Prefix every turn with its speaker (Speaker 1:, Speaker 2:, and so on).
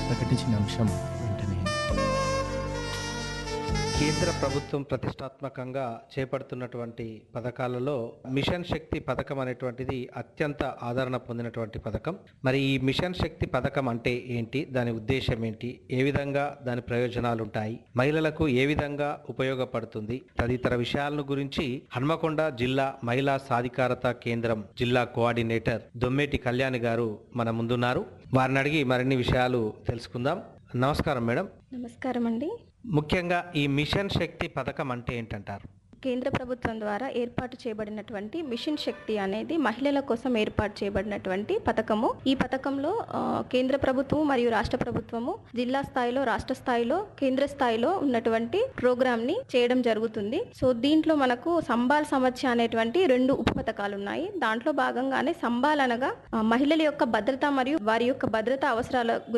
Speaker 1: ప్రకటించిన అంశం వెంటనే
Speaker 2: కేంద్ర ప్రభుత్వం ప్రతిష్టాత్మకంగా చేపడుతున్నటువంటి పథకాలలో మిషన్ శక్తి పథకం అనేటువంటిది అత్యంత ఆదరణ పొందినటువంటి పథకం మరి ఈ మిషన్ శక్తి పథకం అంటే ఏంటి దాని ఉద్దేశం ఏంటి ఏ విధంగా దాని ప్రయోజనాలు ఉంటాయి మహిళలకు ఏ విధంగా ఉపయోగపడుతుంది తదితర విషయాలను గురించి హన్మకొండ జిల్లా మహిళా సాధికారత కేంద్రం జిల్లా కోఆర్డినేటర్ దొమ్మేటి కళ్యాణి గారు మన ముందున్నారు వారిని అడిగి మరిన్ని విషయాలు తెలుసుకుందాం నమస్కారం మేడం
Speaker 3: నమస్కారం అండి
Speaker 2: ముఖ్యంగా ఈ మిషన్ శక్తి పథకం అంటే ఏంటంటారు
Speaker 3: కేంద్ర ప్రభుత్వం ద్వారా ఏర్పాటు చేయబడినటువంటి మిషన్ శక్తి అనేది మహిళల కోసం ఏర్పాటు చేయబడినటువంటి పథకము ఈ పథకంలో ఆ, కేంద్ర ప్రభుత్వం మరియు రాష్ట్ర ప్రభుత్వము జిల్లా స్థాయిలో రాష్ట్ర స్థాయిలో కేంద్ర స్థాయిలో ఉన్నటువంటి ప్రోగ్రామ్ ని చేయడం జరుగుతుంది సో దీంట్లో మనకు సంబాల్ సమస్య అనేటువంటి రెండు ఉప పథకాలు ఉన్నాయి దాంట్లో భాగంగానే సంబాల్ అనగా ఆ, మహిళల యొక్క భద్రత మరియు వారి యొక్క భద్రతా అవసరాల గురించి